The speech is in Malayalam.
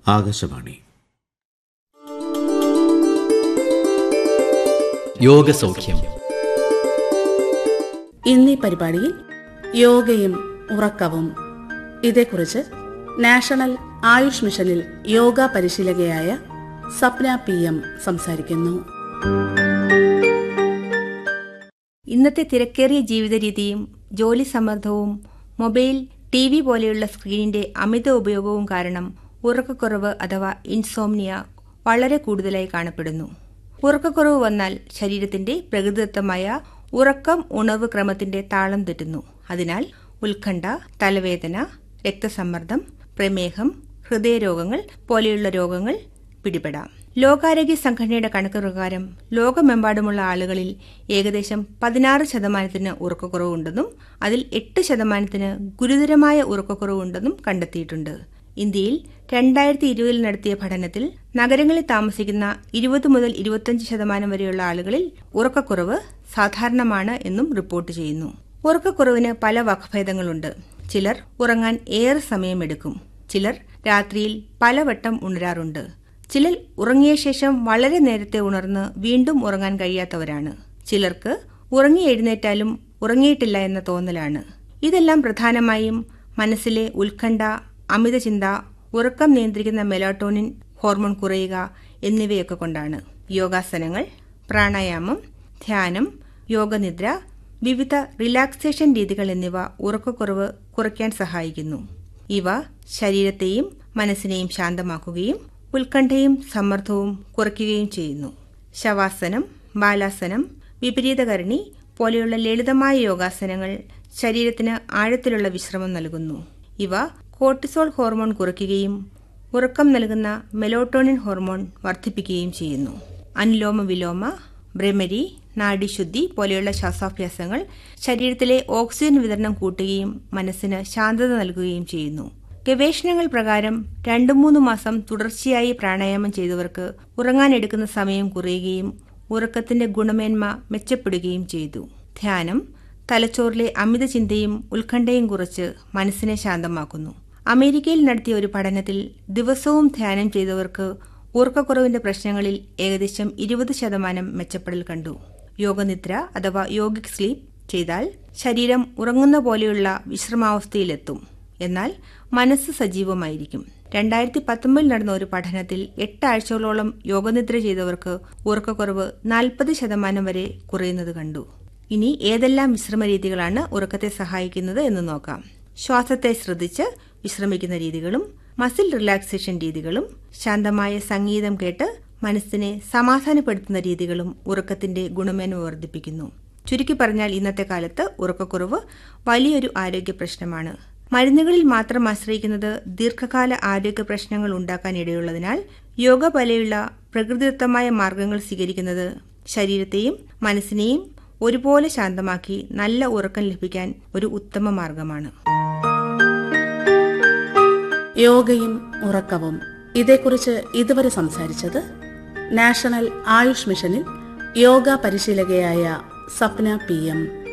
ആകാശവാണി യോഗസൗഖ്യം ഇന്നീ പരിപാടിയിൽ യോഗയും ഉറക്കവും ഇതേക്കുറിച്ച് നാഷണൽ ആയുഷ് മിഷനിൽ യോഗ പരിശീലകയായ സപ്ന പി എം സംസാരിക്കുന്നു ഇന്നത്തെ തിരക്കേറിയ ജീവിത രീതിയും ജോലി സമ്മർദ്ദവും മൊബൈൽ ടി വി പോലെയുള്ള സ്ക്രീനിന്റെ അമിത ഉപയോഗവും കാരണം ഉറക്കക്കുറവ് അഥവാ ഇൻസോംനിയ വളരെ കൂടുതലായി കാണപ്പെടുന്നു ഉറക്കക്കുറവ് വന്നാൽ ശരീരത്തിന്റെ പ്രകൃതിദത്തമായ ഉറക്കം ഉണർവ് ക്രമത്തിന്റെ താളം തെറ്റുന്നു അതിനാൽ ഉത്കണ്ഠ തലവേദന രക്തസമ്മർദ്ദം പ്രമേഹം ഹൃദയരോഗങ്ങൾ പോലെയുള്ള രോഗങ്ങൾ പിടിപെടാം ലോകാരോഗ്യ സംഘടനയുടെ കണക്ക് പ്രകാരം ലോകമെമ്പാടുമുള്ള ആളുകളിൽ ഏകദേശം പതിനാറ് ശതമാനത്തിന് ഉറക്കക്കുറവുണ്ടെന്നും അതിൽ എട്ട് ശതമാനത്തിന് ഗുരുതരമായ ഉറക്കക്കുറവുണ്ടെന്നും കണ്ടെത്തിയിട്ടുണ്ട് ഇന്ത്യയിൽ രണ്ടായിരത്തി ഇരുപതിൽ നടത്തിയ പഠനത്തിൽ നഗരങ്ങളിൽ താമസിക്കുന്ന ഇരുപത് മുതൽ ഇരുപത്തിയഞ്ച് ശതമാനം വരെയുള്ള ആളുകളിൽ ഉറക്കക്കുറവ് സാധാരണമാണ് എന്നും റിപ്പോർട്ട് ചെയ്യുന്നു ഉറക്കക്കുറവിന് പല വകഭേദങ്ങളുണ്ട് ചിലർ ഉറങ്ങാൻ ഏറെ സമയമെടുക്കും ചിലർ രാത്രിയിൽ പലവട്ടം ഉണരാറുണ്ട് ചിലർ ഉറങ്ങിയ ശേഷം വളരെ നേരത്തെ ഉണർന്ന് വീണ്ടും ഉറങ്ങാൻ കഴിയാത്തവരാണ് ചിലർക്ക് ഉറങ്ങി എഴുന്നേറ്റാലും ഉറങ്ങിയിട്ടില്ല എന്ന തോന്നലാണ് ഇതെല്ലാം പ്രധാനമായും മനസ്സിലെ ഉത്കണ്ഠ അമിത ചിന്ത ഉറക്കം നിയന്ത്രിക്കുന്ന മെലാട്ടോണിൻ ഹോർമോൺ കുറയുക എന്നിവയൊക്കെ കൊണ്ടാണ് യോഗാസനങ്ങൾ പ്രാണായാമം ധ്യാനം യോഗനിദ്ര വിവിധ റിലാക്സേഷൻ രീതികൾ എന്നിവ ഉറക്കക്കുറവ് കുറയ്ക്കാൻ സഹായിക്കുന്നു ഇവ ശരീരത്തെയും മനസ്സിനെയും ശാന്തമാക്കുകയും ഉത്കണ്ഠയും സമ്മർദ്ദവും കുറയ്ക്കുകയും ചെയ്യുന്നു ശവാസനം ബാലാസനം വിപരീതകരണി പോലെയുള്ള ലളിതമായ യോഗാസനങ്ങൾ ശരീരത്തിന് ആഴത്തിലുള്ള വിശ്രമം നൽകുന്നു ഇവ കോർട്ടിസോൾ ഹോർമോൺ കുറയ്ക്കുകയും ഉറക്കം നൽകുന്ന മെലോട്ടോണിൻ ഹോർമോൺ വർദ്ധിപ്പിക്കുകയും ചെയ്യുന്നു അനുലോമ വിലോമ ഭ്രമരി നാഡിശുദ്ധി പോലെയുള്ള ശ്വാസാഭ്യാസങ്ങൾ ശരീരത്തിലെ ഓക്സിജൻ വിതരണം കൂട്ടുകയും മനസ്സിന് ശാന്തത നൽകുകയും ചെയ്യുന്നു ഗവേഷണങ്ങൾ പ്രകാരം രണ്ടു മൂന്ന് മാസം തുടർച്ചയായി പ്രാണായാമം ചെയ്തവർക്ക് ഉറങ്ങാനെടുക്കുന്ന സമയം കുറയുകയും ഉറക്കത്തിന്റെ ഗുണമേന്മ മെച്ചപ്പെടുകയും ചെയ്തു ധ്യാനം തലച്ചോറിലെ അമിത ചിന്തയും ഉത്കണ്ഠയും കുറച്ച് മനസ്സിനെ ശാന്തമാക്കുന്നു അമേരിക്കയിൽ നടത്തിയ ഒരു പഠനത്തിൽ ദിവസവും ധ്യാനം ചെയ്തവർക്ക് ഉറക്കക്കുറവിന്റെ പ്രശ്നങ്ങളിൽ ഏകദേശം ഇരുപത് ശതമാനം മെച്ചപ്പെടൽ കണ്ടു യോഗനിദ്ര അഥവാ യോഗിക് സ്ലീപ്പ് ചെയ്താൽ ശരീരം ഉറങ്ങുന്ന പോലെയുള്ള വിശ്രമാവസ്ഥയിലെത്തും എന്നാൽ മനസ്സ് സജീവമായിരിക്കും രണ്ടായിരത്തി പത്തൊമ്പതിൽ നടന്ന ഒരു പഠനത്തിൽ എട്ട് ആഴ്ചകളോളം യോഗനിദ്ര ചെയ്തവർക്ക് ഉറക്കക്കുറവ് നാൽപ്പത് ശതമാനം വരെ കുറയുന്നത് കണ്ടു ഇനി ഏതെല്ലാം വിശ്രമ രീതികളാണ് ഉറക്കത്തെ സഹായിക്കുന്നത് എന്ന് നോക്കാം ശ്വാസത്തെ ശ്രദ്ധിച്ച് വിശ്രമിക്കുന്ന രീതികളും മസിൽ റിലാക്സേഷൻ രീതികളും ശാന്തമായ സംഗീതം കേട്ട് മനസ്സിനെ സമാധാനപ്പെടുത്തുന്ന രീതികളും ഉറക്കത്തിന്റെ ഗുണമേന്മ വർദ്ധിപ്പിക്കുന്നു ചുരുക്കി പറഞ്ഞാൽ ഇന്നത്തെ കാലത്ത് ഉറക്കക്കുറവ് വലിയൊരു ആരോഗ്യ പ്രശ്നമാണ് മരുന്നുകളിൽ മാത്രം ആശ്രയിക്കുന്നത് ദീർഘകാല ആരോഗ്യ പ്രശ്നങ്ങൾ ഉണ്ടാക്കാൻ ഇടയുള്ളതിനാൽ യോഗ പോലെയുള്ള പ്രകൃതിദത്തമായ മാർഗങ്ങൾ സ്വീകരിക്കുന്നത് ശരീരത്തെയും മനസ്സിനെയും ഒരുപോലെ ശാന്തമാക്കി നല്ല ഉറക്കം ലഭിക്കാൻ ഒരു ഉത്തമ മാർഗമാണ് യോഗയും ഉറക്കവും ഇതേക്കുറിച്ച് ഇതുവരെ സംസാരിച്ചത് നാഷണൽ ആയുഷ് മിഷനിൽ യോഗ പരിശീലകയായ സപ്ന പി എം